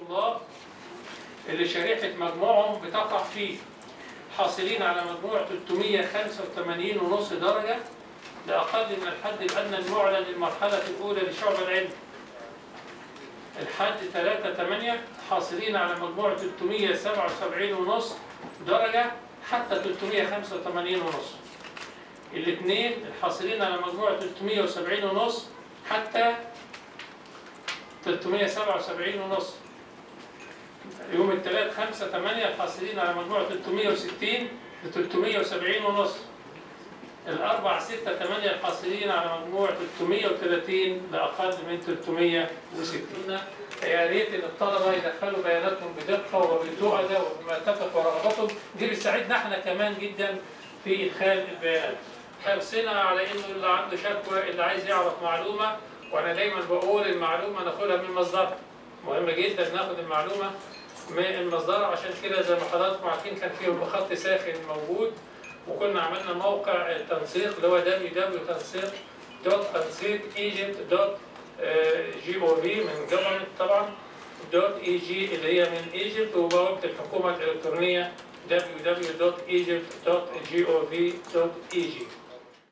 الطلاب اللي شريحة مجموعهم بتقع فيه حاصلين على مجموع 385 ونص درجة لأقل من الحد الأدنى المعلن للمرحلة الأولى لشعب العلم الحد 3 8 حاصلين على مجموع 377 ونص درجة حتى 385 ونص الاثنين الحاصلين على مجموع 370 ونص حتى 377 ونص يوم الثلاث 5 8 الحاصلين على مجموع 360 ل 370 ونص الأربع 6 8 الحاصلين على مجموع 330 لأقل من 360 يا ريت إن الطلبة يدخلوا بياناتهم بدقة وبتؤدة وبما تفق ورغبتهم دي بتساعدنا احنا كمان جدا في إدخال البيانات حرصنا على إنه اللي عنده شكوى اللي عايز يعرف معلومة وأنا دايما بقول المعلومة ناخدها من مصدرها مهم جدا ناخد المعلومة من المصدر عشان كده زي ما حضراتكم عارفين كان فيه خط ساخن موجود وكنا عملنا موقع تنسيق اللي هو www.tansiqegypt.gov من جفرمنت طبعا دوت اي جي اللي هي من ايجيبت وبوابه الحكومه الالكترونيه www.egypt.gov.eg